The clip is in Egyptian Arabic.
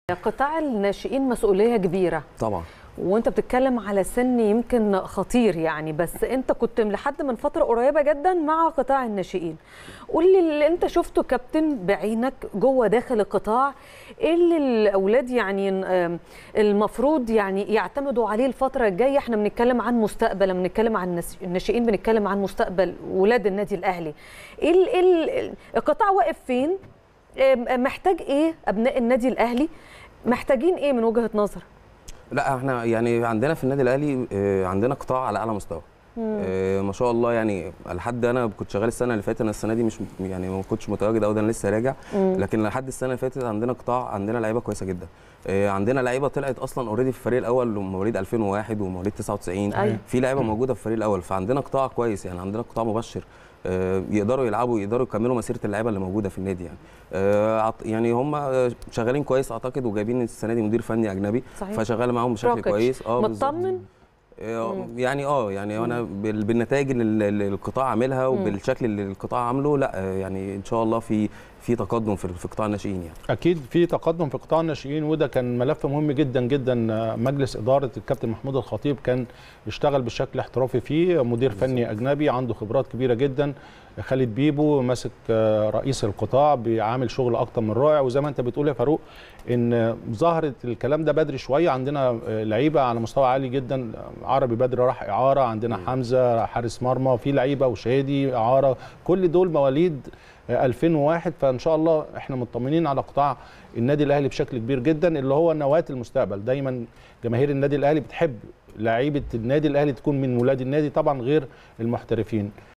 قطاع الناشئين مسؤوليه كبيره طبعا وانت بتتكلم على سن يمكن خطير يعني بس انت كنت لحد من فتره قريبه جدا مع قطاع الناشئين قول لي اللي انت شفته كابتن بعينك جوه داخل القطاع ايه اللي الاولاد يعني آم، المفروض يعني يعتمدوا عليه الفتره الجايه احنا بنتكلم عن مستقبل لما بنتكلم عن الناس- الناشئين بنتكلم عن مستقبل ولاد النادي الاهلي ايه ال- إيه ال- القطاع واقف فين آم، محتاج ايه ابناء النادي الاهلي محتاجين ايه من وجهه نظر لا احنا يعني عندنا في النادي الاهلي آه، عندنا قطاع على اعلى مستوى آه، ما شاء الله يعني لحد انا كنت شغال السنه اللي فاتت انا السنه دي مش يعني ما كنتش متواجد او ده انا لسه راجع لكن لحد السنه اللي فاتت عندنا قطاع عندنا لعيبه كويسه جدا آه، عندنا لعيبه طلعت اصلا اوريدي في الفريق الاول مواليد 2001 ومواليد 99 أيوة. في لعيبه موجوده في الفريق الاول فعندنا قطاع كويس يعني عندنا قطاع مبشر آه، يقدروا يلعبوا يقدروا يكملوا مسيره اللعيبه اللي موجوده في النادي يعني آه، عط- يعني هم آه، شغالين كويس اعتقد وجايبين السنه دي مدير فني اجنبي صحيح. فشغال معاهم بشكل روكيتش. كويس اه بالظبط. مطمن آه، يعني اه يعني انا بال- بالنتائج اللي اللي القطاع عاملها وبالشكل اللي القطاع عامله لا آه، يعني ان شاء الله في في تقدم في في قطاع الناشئين يعني اكيد في تقدم في قطاع الناشئين وده كان ملف مهم جدا جدا مجلس اداره الكابتن محمود الخطيب كان اشتغل بشكل احترافي فيه مدير فني اجنبي عنده خبرات كبيره جدا خالد بيبو ماسك آه، رئيس القطاع بيعامل شغل اكتر من رائع وزي ما انت بتقول يا فاروق ان ظهرت الكلام ده بدري شويه عندنا آه، لعيبه على مستوى عالي جدا عربي بدري راح اعاره عندنا حمزه حارس مرمى في لعيبه وشادي اعاره كل دول مواليد 2001 فان شاء الله احنا مطمنين على قطاع النادي الاهلي بشكل كبير جدا اللي هو نواه المستقبل دايما جماهير النادي الاهلي بتحب لعيبه النادي الاهلي تكون من ولاد النادي طبعا غير المحترفين